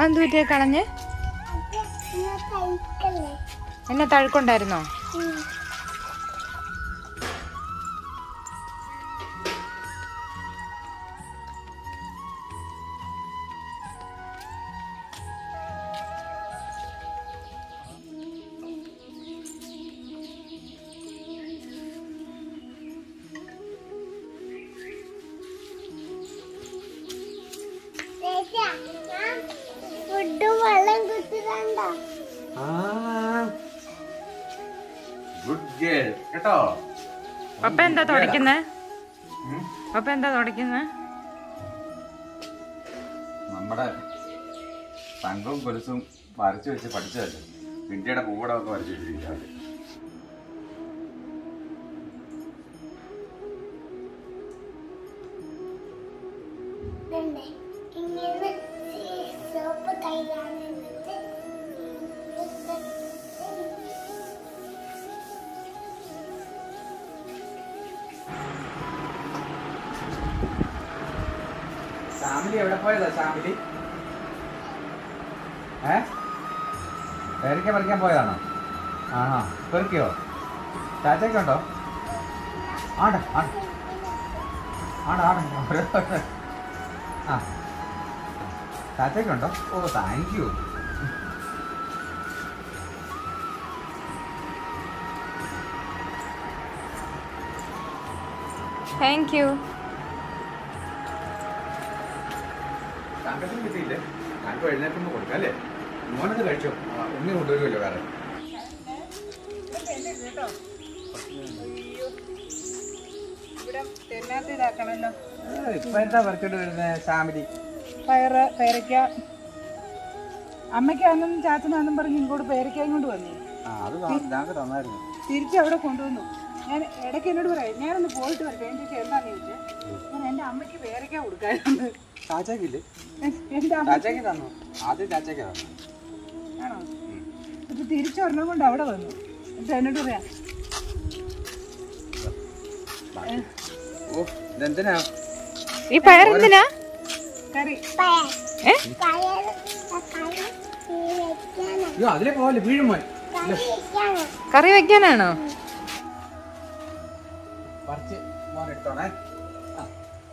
അതെന്ത് പറ്റിയ കളഞ്ഞ് എന്നെ തഴുക്കുണ്ടായിരുന്നോ ഫുഡ് വെള്ളം കുത്തിരണ്ടോ ഗുഡ് ഗേൾ കേട്ടോ പപ്പ എന്താ തുടയ്ക്കുന്നേ പപ്പ എന്താ തുടയ്ക്കുന്നേ നമ്മുടെ തങ്കവും കൊലുസും വരച്ചു വെച്ച് പഠിച്ചതല്ലേ ഇന്ത്യയുടെ പൂവടമൊക്കെ വരച്ചു വെച്ചിരിക്കുകയാണ് ഇതുണ്ട്. ഇങ്ങനെ സോപ്പ് കയ്യിലാണ് എന്നിട്ട് ഫാമിലി എവിടെ പോയതാ ഫാമിലി ഏ പേരയ്ക്ക പറിക്കാൻ പോയതാണോ ആണോ പെറുക്കിയോ ചാച്ചയ്ക്ക് ഉണ്ടോ ആണ്ട ആണ്ട ആണ്ട ആണ്ട ആ ചാച്ചയ്ക്കുണ്ടോ ഓ താങ്ക് യു താങ്ക് യു താങ്കൾക്കും കിട്ടിയില്ലേ താങ്കൾ എഴുന്നേൽക്കുമ്പോൾ കൊടുക്കാം അല്ലേ മോനത് കഴിച്ചോ ആ, ഉണ്ണി കൊണ്ടുവരുമല്ലോ വേറെ ഇതാക്കണല്ലോ ഇപ്പൊ എന്താ പറിച്ചോണ്ട് വരുന്നത് ഫാമിലി പയറ് പേരയ്ക്ക അമ്മയ്ക്കാന്നും ചാച്ചനാന്നും പറഞ്ഞ് ഇങ്ങോട്ട് പേരയ്ക്കായും കൊണ്ട് വന്നേ ആ അത് ഞങ്ങൾക്ക് തന്നായിരുന്നു തിരിച്ച് അവിടെ കൊണ്ടുവന്നു ഞാൻ ഇടയ്ക്ക് എന്നോട് പറയാം ഞാനൊന്ന് പോയിട്ട് വരട്ടെ എൻ്റെ ചേച്ചി എന്താന്ന് ചോദിച്ചേ ഞാൻ എൻ്റെ അമ്മയ്ക്ക് പേരയ്ക്ക കൊടുക്കാറുണ്ട് ചാച്ചയ്ക്കില്ലേ എൻ്റെ അമ്മ ചാച്ചയ്ക്ക് തന്നു ആദ്യം ചാച്ചയ്ക്ക് തന്നു ആണോ ഇത് തിരിച്ചൊരെണ്ണം കൊണ്ട് അവിടെ വന്നു എന്നിട്ട് എന്നോട് പറയാം ഓ ഇതെന്തിനാ ഈ പയറെന്തിനാ കറി പയർ ഏ പയർ കറി വെക്കാനാ അയ്യോ അതിലെ പോവല്ലേ വീഴും മോൻ കറി വെക്കാനാ കറി വെക്കാനാണോ പറിച്ച് മോൻ എടുത്തോണേ ആ.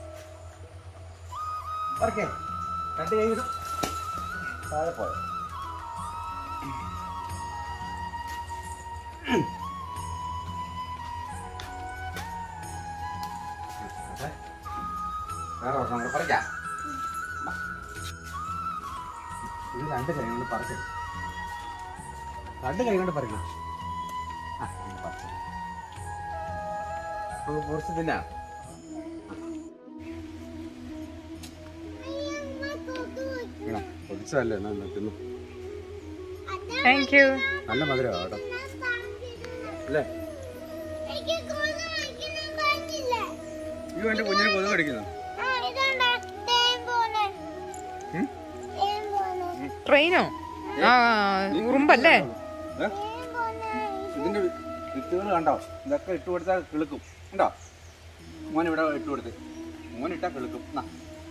പറിക്കേ രണ്ട് കൈ ഇടും താഴെ പോയോ അതെ. വേറെ ഒരെണ്ണം കൂടെ പറിക്കാം വാ. ഇത് രണ്ട് കൈ കൊണ്ട് പറിക്കണം രണ്ട് കൈ കൊണ്ട് പറിക്കണം ആ ഇത് പറിച്ചു നമുക്ക് പൊറിച്ച് തിന്നാം വീണോ പൊടിച്ചതല്ലേ എന്നാ എന്നാ തിന്നു താങ്ക് യു നല്ല മധുരമാണ് കേട്ടോ അല്ലേ എനിക്ക് കൊതു കഴിക്കണം കഴിഞ്ഞില്ല ഈ വേണ്ടി കുഞ്ഞിന് കൊതുക് കടിക്കുന്നു ആ ഇതാണ്ടാ തേൻ പോലെ ഉം? തേൻ പോലെ ട്രെയിനോ ആ ഉറുമ്പല്ലേ ഏ? തേൻ പോലെ ഇതിന്റെ വി- വിത്തുകൾ കണ്ടോ ഇതൊക്കെ ഇട്ട് കൊടുത്താൽ കിളുക്കും കണ്ടോ മോൻ ഇവിടെ ഇട്ട് കൊടുത്ത് മോൻ ഇട്ടാ കിളുക്കും എന്നാ.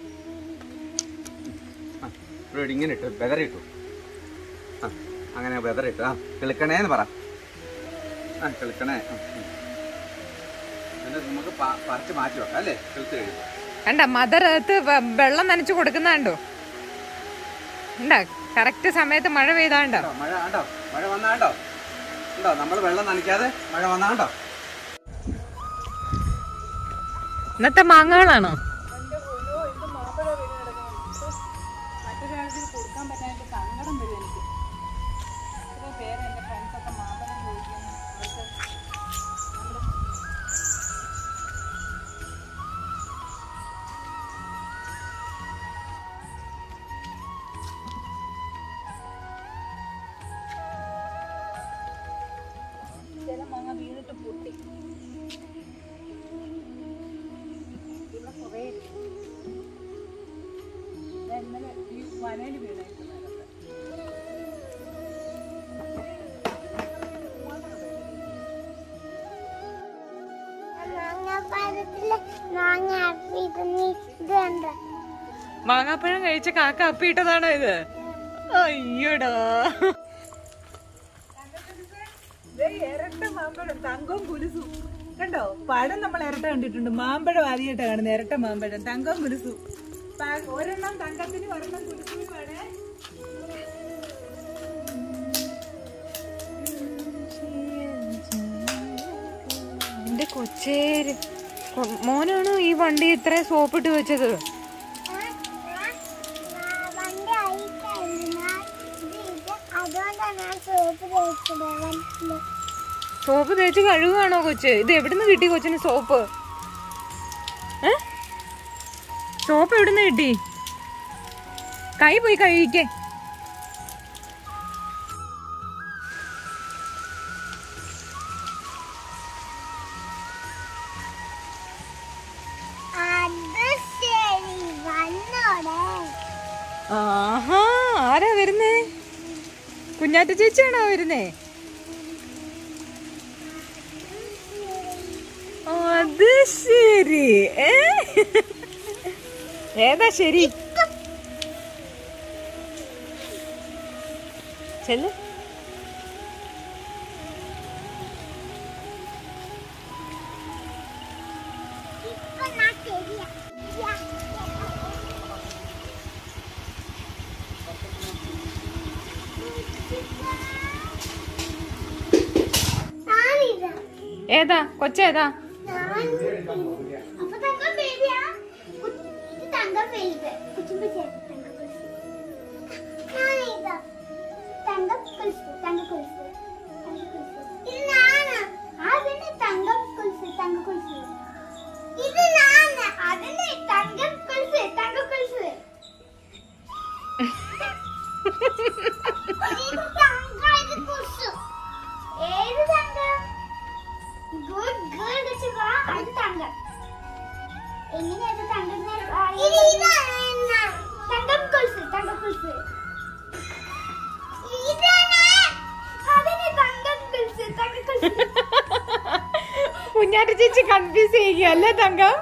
ആ, ഇവിടെ ഇട്, ഇങ്ങനെ ഇട്ടു ബെതറിട്ടു ആ അങ്ങനെ ബെതറിട്ടു ആ കിളുക്കണേന്ന് പറ ആ കിളുക്കണേ ആ, ഉം. എന്നിട്ട് നമുക്ക് പ- പറിച്ച് മാറ്റി വെക്കാം അല്ലേ കിളുത്ത് കഴിയുമ്പോൾ കണ്ട മദറത്ത് വെള്ളം നനച്ചു കൊടുക്കുന്നുണ്ടോ ഉണ്ടാ കറക്റ്റ് സമയത്ത് മഴ പെയ്താണ്ടോ കണ്ടോ, മഴ കണ്ടോ മഴ വന്നാണ്ടോ ഉണ്ടോ നമ്മൾ വെള്ളം നനയ്ക്കാതെ മഴ വന്നാണ്ടോ ഇന്നത്തെ മാങ്ങകളാണോ കൊടുക്കാൻ പറ്റാനായിട്ട് സങ്കടം വരും എനിക്ക് ഇത്രയും പേര് എൻ്റെ ഫ്രണ്ട്സൊക്കെ മാമ്പഴം ചോദിക്കുന്നു അവർക്ക് ചില മാങ്ങ വീണിട്ട് പൊട്ടി ഇവിടെ കുറേ ഞാൻ ഇന്നലെ ഈ വനയിൽ വീണായിരുന്നു നേരത്തെ മാങ്ങാപ്പഴത്തില് മാങ്ങ അപ്പിട്ട് നീ ഇത് കണ്ട മാങ്ങാപ്പഴം കഴിച്ച കാക്ക അപ്പിയിട്ടതാണോ ഇത് അയ്യോടാ ദേ ഇരട്ട മാമ്പഴം തങ്കവും കുലുസും കണ്ടോ പഴം നമ്മൾ ഇരട്ട കണ്ടിട്ടുണ്ട് മാമ്പഴം ആദ്യമായിട്ട് കാണുന്നത് ഇരട്ട മാമ്പഴം തങ്കവും കുലുസും പ- ഒരെണ്ണം തങ്കത്തിന് ഒരെണ്ണം കുലുസുമാണ് എന്റെ കൊച്ചേര് കൊ- മോനാണോ ഈ വണ്ടി ഇത്ര സോപ്പിട്ട് വെച്ചത് വണ്ടി അയക്കായിരുന്നു അതുകൊണ്ടാണ് ഞാൻ സോപ്പ് തേച്ചത് വണ്ടിയില്. സോപ്പ് തേച്ച് കഴുകുകയാണോ കൊച്ച് ഇത് എവിടുന്ന് കിട്ടി കൊച്ചിന് സോപ്പ് ഏ സോപ്പ് എവിടുന്ന് കിട്ടി കൈ പോയി കഴുകിക്കേ അത് ശരി വന്നോടെ ആഹാ ആരാ വരുന്നേ കുഞ്ഞാറ്റ ചേച്ചിയാണോ വരുന്നേ അത് ശരി ഏ? ഏതാ ശരി ചെല്ല് ഇപ്പൊ ഞാൻ ശരിയാ യാ. ഞാനിതാ. ഏതാ കൊച്ചേതാ ഞാൻ അപ്പൊ തങ്കം ബേബിയാ കു- ഇത് തങ്കം വലുത് കുച്ചുമ്പ ചേർത്ത് തങ്കം കുരിശ്. ഞാനിതാ തങ്കം കുരിശ് തങ്ക കുരിശ് തങ്ക കുരിശ്. ഇത് ഞാന് അതിന് തങ്കം കുരിശ് തങ്ക കുരിശ് ഇത് ഞാന് അതിന് തങ്കം കുരിശ് തങ്ക കുരിശ് ഇത് തങ്ക ഇത് കുരിശ് ഏത് തങ്കം ഗുഡ് ഗുഡ് വെച്ചുക അത് തങ്കം എങ്ങനെയത് തങ്കം തങ്കം കുൽസ് തങ്കം കുൽസ് അതിന് തങ്കം കുൽസ് തങ്ക കുൽസ് കുഞ്ഞാറ്റ ചേച്ചി കൺഫ്യൂസ് ചെയ്യുക അല്ലേ തങ്കം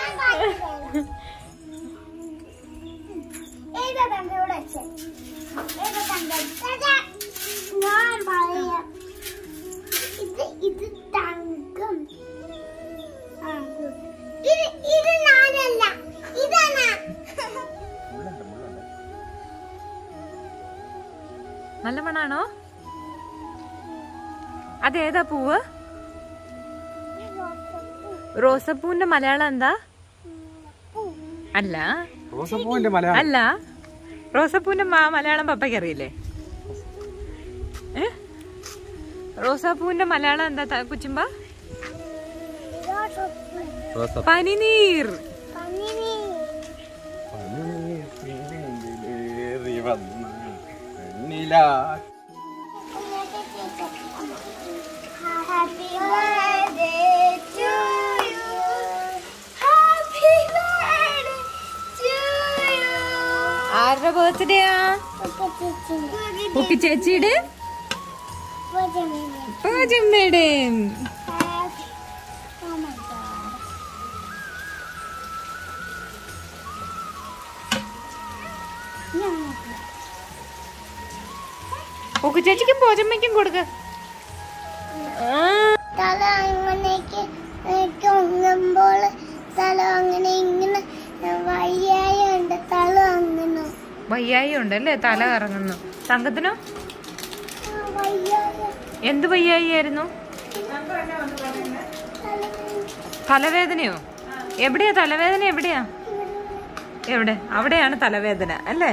ഏതാ തങ്കം ഇവിടെ വെച്ചേ ഏതാ തങ്കം ഏതാ? ഞാൻ പറയാം ഇത് ഇത് തങ്കം ആ, good. ഇത് ഇത് ഞാനല്ല ഇതാണ് നല്ല മണാണോ അതേതാ പൂവ് റോസപ്പൂവിന്റെ മലയാളം എന്താ അല്ല റോസപ്പൂവിന്റെ മലയാളം അല്ല റോസപ്പൂവിന്റെ മ- മലയാളം പപ്പയ്ക്ക് അറിയില്ലേ ഏ റോസാപ്പൂവിന്റെ മലയാളം എന്താ ത- കുച്ചുമ്പ റോസ പനിനീർ പന്നിനി പനിനീരിലേറി വന്ന വെണ്ണില Happy birthday to you. Happy birthday to you. ആരുടെ ബർത്ത്ഡേയാ Happy കുക്കി ചേച്ചിയുടെ പൂജമ്മയുടെയും Oh my god. കുക്കി ചേച്ചിക്കും പൂജമ്മയ്ക്കും കൊടുക്ക തല അങ്ങനെയൊക്കെ ഉങ്ങുമ്പോൾ തല അങ്ങനെ ഇങ്ങനെ വയ്യായുണ്ട് തല അങ്ങനെ വയ്യായി ഉണ്ടല്ലേ തല കറങ്ങുന്നു തങ്കത്തിനോ ആ, വയ്യായ എന്ത് വയ്യായി ആയിരുന്നു തലവേദനയോ എവിടെയാ തലവേദന എവിടെയാ എവിടെ അവിടെയാണ് തലവേദന അല്ലേ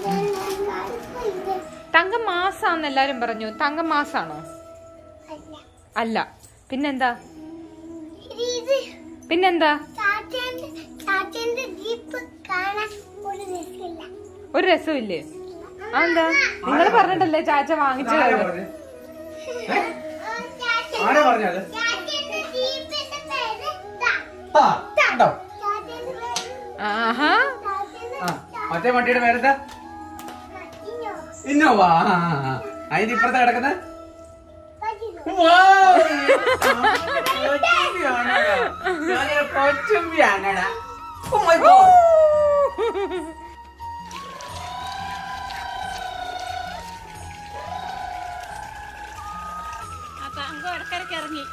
തങ്കം മാസാന്ന് എല്ലാരും പറഞ്ഞു തങ്കം മാസാണോ അല്ല പിന്നെന്താ ഇത് പിന്നെന്താ ചാച്ചേന്റെ ചാച്ചേന്റെ ജീപ്പ് കാണാൻ ഒരു രസമില്ല ഒരു രസമില്ലേ അതെന്താ നിങ്ങൾ പറഞ്ഞിട്ടല്ലേ ചാച്ച വാങ്ങിച്ചു ആരാ പറഞ്ഞത്? ആരാ പറഞ്ഞത് ചാച്ചേന്റെ ജീപ്പിന്റെ പേര് ദാ. ആ, കണ്ടോ? ചാച്ചേന്റെ പേര് ആഹാ ചാച്ചേന്റെ ആ, മറ്റേ വണ്ടിയുടെ പേരെന്താ ഇഞ്ഞോ ഇന്നോവ ആ, ആ, ആ. അതിന്റെ ഇപ്പുറത്തെ കിടക്കുന്നത് പതിനോ കൊച്ചുമ്പിയാണടാ Oh my God. ഇടക്കിടക്ക് ഇറങ്ങി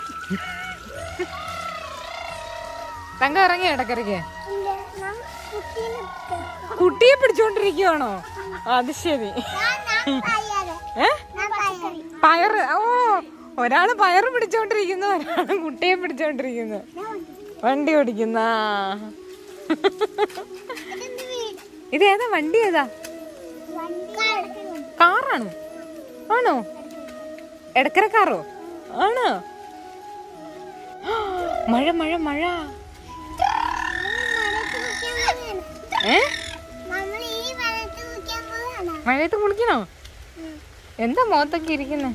തങ്കം ഇറങ്ങി ഇടക്കിറങ്ങി ഇല്ല ഞാൻ കുട്ടീനെ കുട്ടിയെ പിടിച്ചോണ്ടിരിക്കുവാണോ അത് ശരി ഞാൻ ഞാൻ പയ്യാറ് ഏ ഞാൻ പയ്യാറ് പയറ് ഓ ഒരാള് പയറ് പിടിച്ചോണ്ടിരിക്കുന്നു ഒരാള് കുട്ടിയെ പിടിച്ചോണ്ടിരിക്കുന്നു വണ്ടി ഓടിക്കുന്ന ഇതെന്ത് വീട് ഇത് ഏതാ വണ്ടി ഏതാ വണ്ടി കാറാണോ ആണോ എടക്കര കാറോ ആണോ മഴ മഴ മഴ ഏ നമ്മൾ ഈ വെള്ളത്തിൽ കുടിക്കാൻ പോവാണ് മഴയത്ത് കുളിക്കണോ എന്താ മുഖത്തൊക്കെ ഇരിക്കുന്നെ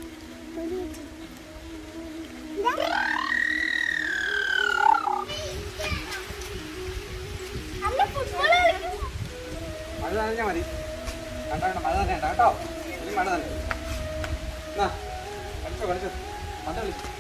അമ്മ ഫുട്ബോൾ കളിക്കും മഴ നനഞ്ഞാ മതി കണ്ടോ കണ്ടോ, മഴ നനയണ്ട കേട്ടോ ഇനി മഴ നനഞ്ഞു കളിച്ചോ കളിച്ചോ പന്ത് കളിച്ചോ